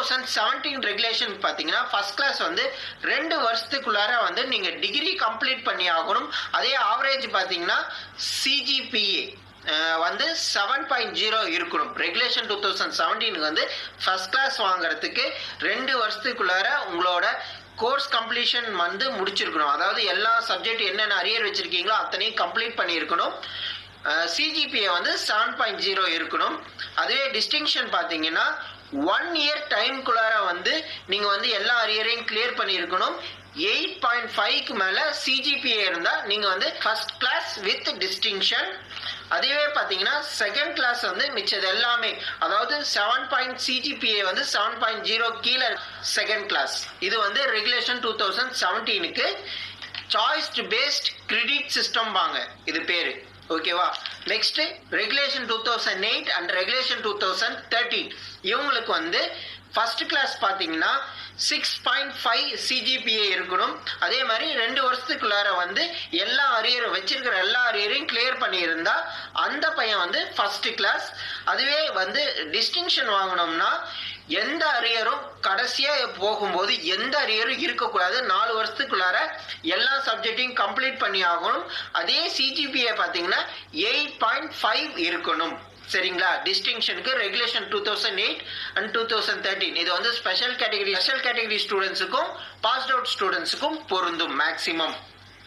thousand seventeen regulation பார்த்தீங்கன்னா first class வந்து ரெண்டு வருஷத்துக்குள்ளார வந்து நீங்கள் டிகிரி கம்ப்ளீட் பண்ணி ஆகணும் அதே ஆவரேஜ் பார்த்தீங்கன்னா சிஜிபிஏ வந்து செவன் பாயிண்ட் ஜீரோ இருக்கணும் ரெகுலேஷன் டூ தௌசண்ட் செவன்டீனுக்கு வந்து ஃபர்ஸ்ட் கிளாஸ் வாங்குறதுக்கு ரெண்டு வருஷத்துக்குள்ளார உங்களோட கோர்ஸ் கம்ப்ளீஷன் வந்து முடிச்சிருக்கணும் அதாவது எல்லா சப்ஜெக்ட் என்னென்ன அரியர் வச்சிருக்கீங்களோ அத்தனையும் கம்ப்ளீட் பண்ணியிருக்கணும் சிஜிபிஏ வந்து செவன் பாயிண்ட் ஜீரோ இருக்கணும் அதுவே டிஸ்டிங்ஷன் பார்த்தீங்கன்னா ஒன் இயர் டைம்குள்ளார வந்து நீங்கள் வந்து எல்லா அரியரையும் கிளியர் பண்ணியிருக்கணும் எயிட் பாயிண்ட் ஃபைவ்க்கு மேலே சிஜிபிஏ இருந்தால் நீங்கள் வந்து ஃபர்ஸ்ட் கிளாஸ் வித் டிஸ்டிங்ஷன் அதுவே பார்த்தீங்கன்னா செகண்ட் கிளாஸ் வந்து மிச்சது எல்லாமே அதாவது செவன் பாயிண்ட் சிஜிபிஏ வந்து செவன் பாயிண்ட் ஜீரோ கீழே செகண்ட் கிளாஸ் இது வந்து ரெகுலேஷன் டூ தௌசண்ட் செவன்டீனுக்கு சாய்ஸ்ட் பேஸ்ட் கிரெடிட் சிஸ்டம் வாங்க இது பேரு ஓகேவா next regulation two thousand eight and regulation two thousand thirteen இவங்களுக்கு வந்து ஃபர்ஸ்ட் கிளாஸ் பார்த்தீங்கன்னா சிக்ஸ் பாயிண்ட் ஃபைவ் சிஜிபிஏ இருக்கணும் அதே மாதிரி ரெண்டு வருஷத்துக்குள்ளார வந்து எல்லா அரியரும் வச்சிருக்கிற எல்லா அரியரையும் கிளியர் பண்ணியிருந்தா அந்த பையன் வந்து ஃபர்ஸ்ட் கிளாஸ் அதுவே வந்து டிஸ்டிங்ஷன் வாங்கினோம்னா எந்த அரியரும் கடைசியா போகும்போது எந்த அரியரும் இருக்கக்கூடாது நாலு வருஷத்துக்குள்ளார எல்லா சப்ஜெக்டையும் கம்ப்ளீட் பண்ணி ஆகணும் அதே சிஜிபிஏ பார்த்தீங்கன்னா எயிட் பாயிண்ட் ஃபைவ் இருக்கணும் சரிங்களா டிஸ்டிங்ஷனுக்கு regulation two thousand eight and two thousand thirteen இது வந்து ஸ்பெஷல் கேட்டகரி ஸ்பெஷல் கேட்டகரி ஸ்டூடெண்ட்ஸுக்கும் பாஸ்ட் அவுட் ஸ்டூடெண்ட்ஸுக்கும் பொருந்தும் மேக்ஸிமம்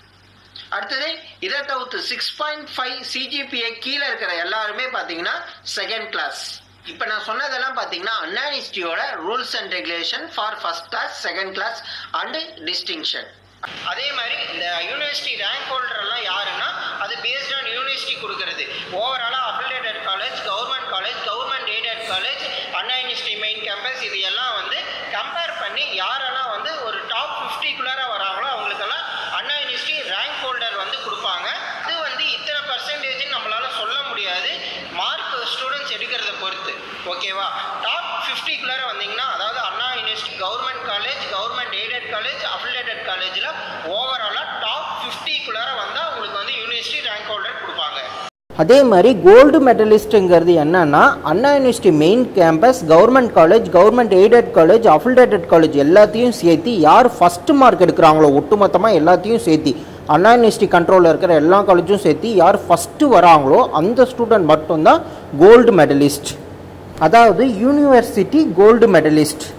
அடுத்தது இதை தவிர்த்து சிக்ஸ் பாயிண்ட் ஃபைவ் சிஜிபிஏ கீழே இருக்கிற எல்லாருமே பார்த்தீங்கன்னா செகண்ட் கிளாஸ் இப்போ நான் சொன்னதெல்லாம் பார்த்தீங்கன்னா அன்னானிஸ்டியோட rules and regulation for first class second class and distinction அதே மாதிரி இந்த யூனிவர்சிட்டி ரேங்க் ஹோல்டர் எல்லாம் யாருன்னா அது பேஸ்ட் ஆன் யூனிவர்சிட்டி கொடுக்கறது ஓவராலாக affiliated college government college government aided college Anna university main campus இது எல்லாம் வந்து கம்பேர் பண்ணி யாரெல்லாம் வந்து ஒரு டாப் ஃபிஃப்டிக்குள்ளார வராங்களோ அவங்களுக்கெல்லாம் அண்ணா யூனிவர்சிட்டி ரேங்க் ஹோல்டர் வந்து கொடுப்பாங்க அது வந்து இத்தனை பர்சன்டேஜ் நம்மளால சொல்ல முடியாது மார்க் ஸ்டூடெண்ட்ஸ் எடுக்கிறத பொறுத்து ஓகேவா டாப் ஃபிஃப்டிக்குள்ளார வந்தீங்கன்னா அதாவது Anna university government college government aided college affiliated காலேஜில் ஓவராலாக டாப் ஃபிஃப்டிக்குள்ளார வந்தால் உங்களுக்கு வந்து யூனிவர்சிட்டி ரேங்க் ஹோல்டர் கொடுப்பாங்க அதே மாதிரி கோல்டு மெடலிஸ்ட்டுங்கிறது என்னன்னா Anna university main campus government college government aided college affiliated college எல்லாத்தையும் சேர்த்து யார் ஃபர்ஸ்ட் மார்க் எடுக்கிறாங்களோ ஒட்டுமொத்தமாக எல்லாத்தையும் சேர்த்து அண்ணா யூனிவர்சிட்டி கண்ட்ரோலில் இருக்கிற எல்லா காலேஜும் சேர்த்து யார் ஃபஸ்ட்டு வராங்களோ அந்த ஸ்டூடெண்ட் மட்டும்தான் கோல்டு மெடலிஸ்ட் அதாவது யூனிவர்சிட்டி கோல்டு மெடலிஸ்ட்